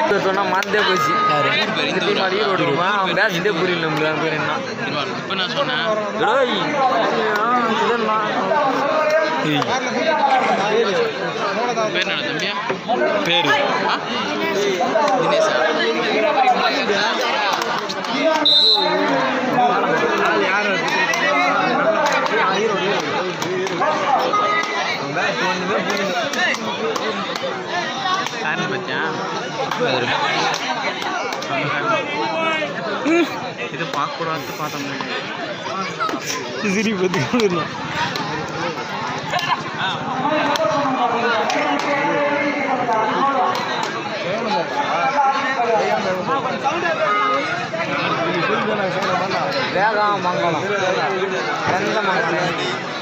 பேர் சொன்னா மறந்தே போச்சு ஊர் பேர் இந்த ஊரா? மாதிரி ஈரோடு இருக்குமா? அவன் பேசிட்டே புரியல நம்மளுக்கு அவன் பேர் என்ன இருவா, இப்ப நான் சொன்னேன் டேய், ஆ, இதென்னா. ஏய், பேர் என்ன தம்பியா பேரு ஆ? தினேஷா யாருன்னு பார்த்தியா இது பார்க்கக்கூடாது பார்த்தோம் சிரி பத்தி வேகம் மங்கலம் எந்த மங்கலம்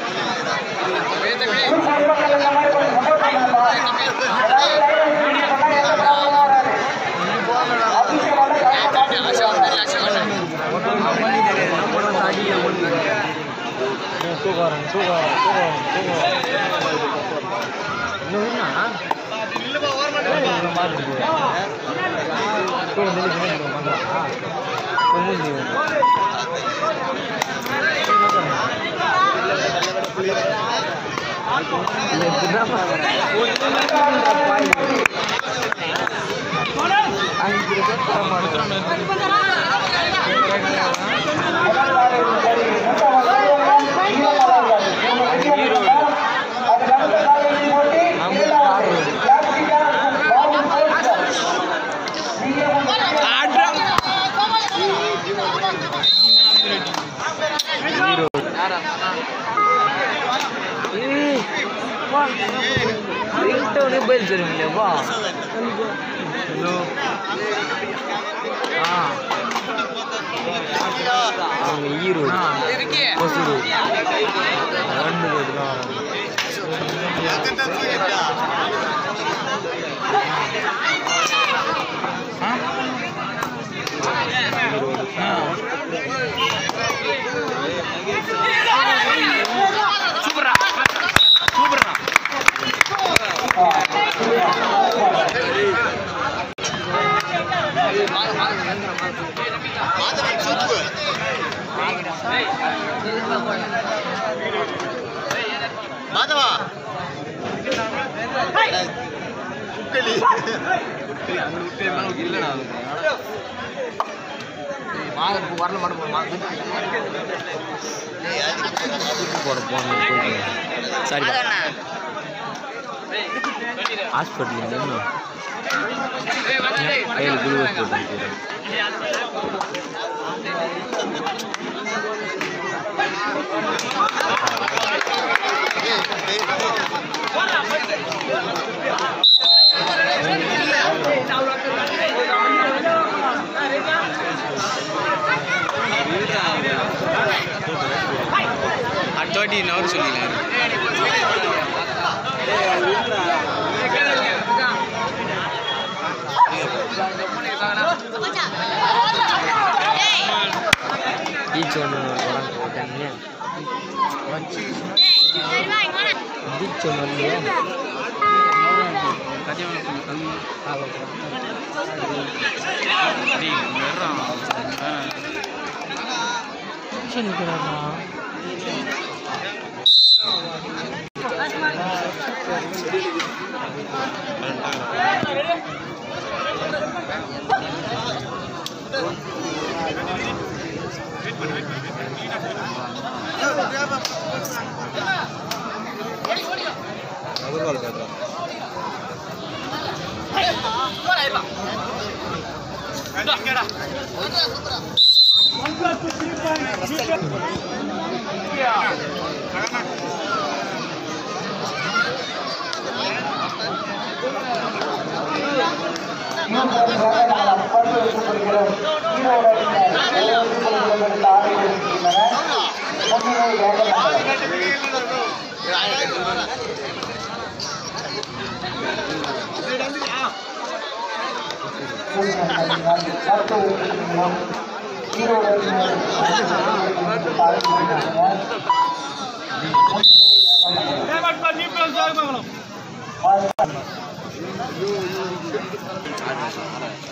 தூக்காரன் தூக்காரன் தூக்காரன் தூக்காரன் இன்னும் என்ன மாதிரி கூட நின்று நின்று பண்ணுறா மூஞ்சி ரிங்டோனே பதில் சொல்லுவீங்களேப்பா ஹலோ ஆ அவங்க ஈரோடு ஒசூர் ரெண்டு பேர் தான் சூப்பரா சூப்பரா மாதவா வரல மாட்டோம் போட போகணும் போயிட்டு சரி ஹாஸ்பிட்டல் என்ன கையில் குளுக்கோஸ் போட்டு அடுத்த வாட்டி நவர் சொல்லிக்கலாம் ஈச் ஒன்று படம் போட்டாங்க ஈச் ஒன்று இல்லையா கல்யாணம் கொஞ்சம் கம்மி டேய், வர்றான். ஆ. Thank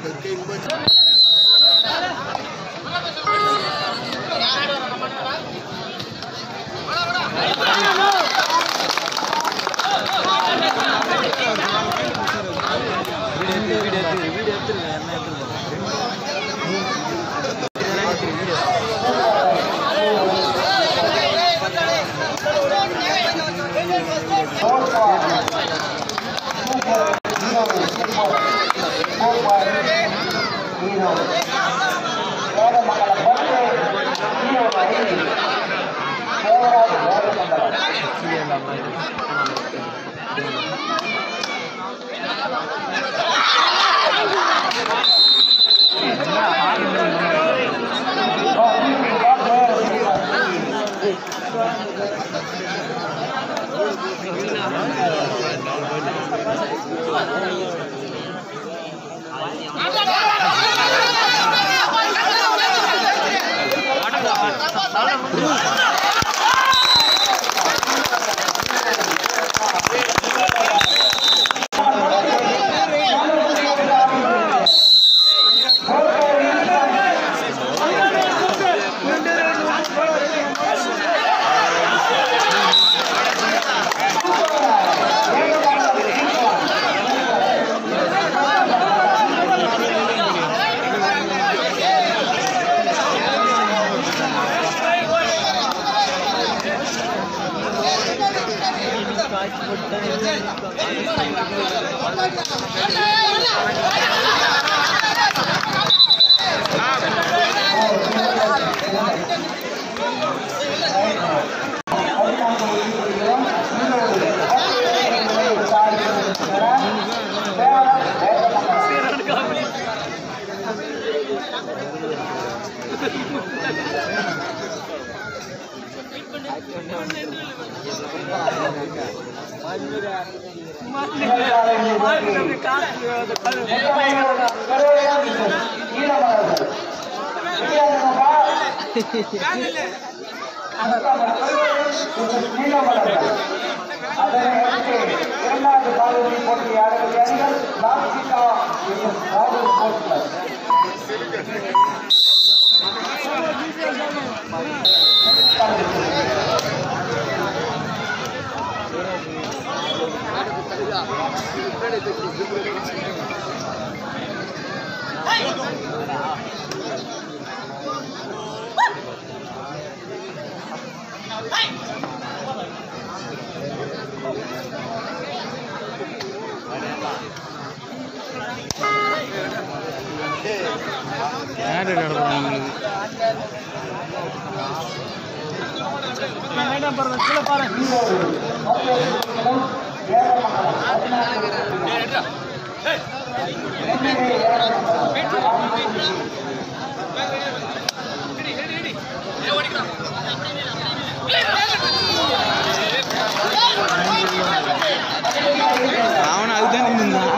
இரண்டாவது காலிறுதி போட்டி ஆடக்கூடிய அணிகள் லாஸ்டிகா ராகுல் ஸ்போர்ட்ஸ் கிளப் யார் நடத்துறாங்க அவன் அதுதான் நின்றுந்தான்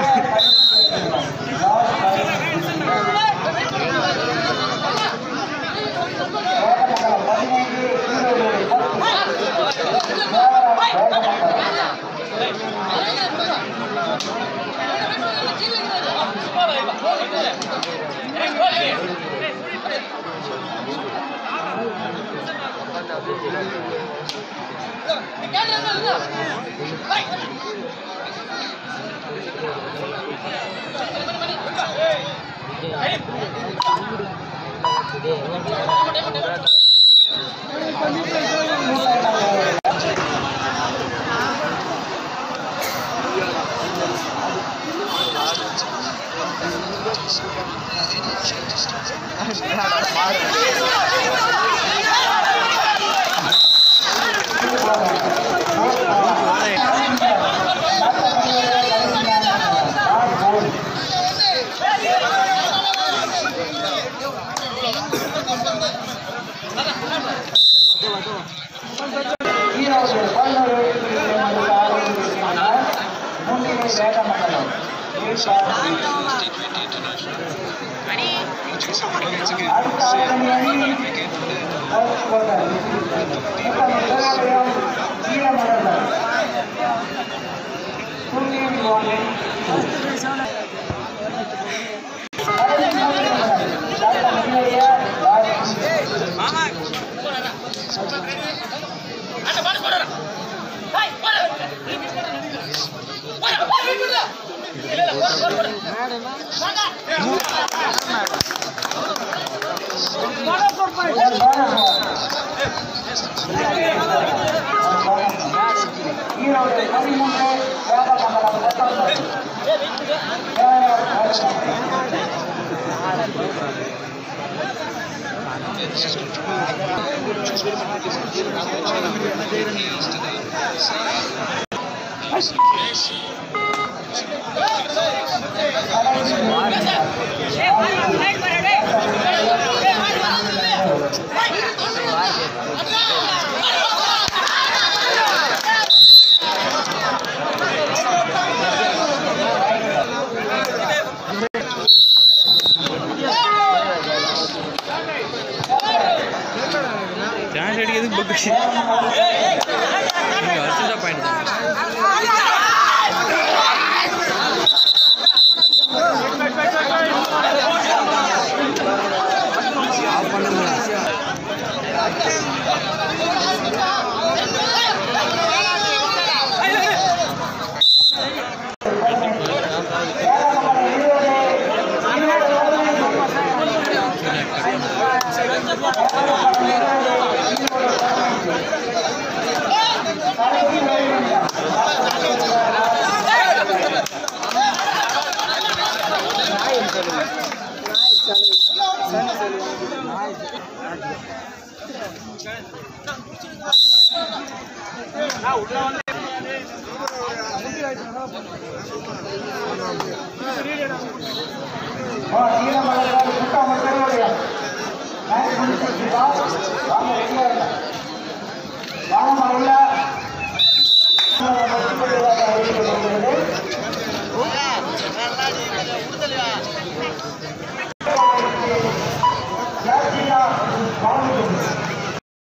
ஈரோடு பதினோரு முன்னிலை வேகமண்டலம் அடுத்த ஆடணி அணி ஃபர்ஸ்ட் குவார்டர் மொத்தம் முதலாளியம் ஈரமண்டலம் டூ டீம் ஒன் ஈரோடு பதிமூன்று வேதமங்கலம் பத்தொன்பது டான்ஸ் அடிக்கிறதுக்கு பக்கு அர்ஜென்ட்டாக பாயிண்ட் தான் ஆஃப் பண்ணுங்க ஈரமலை சுத்தம் பெருவடையா மேட்ச் முடிச்சிருக்கா வாங்க ரெடியா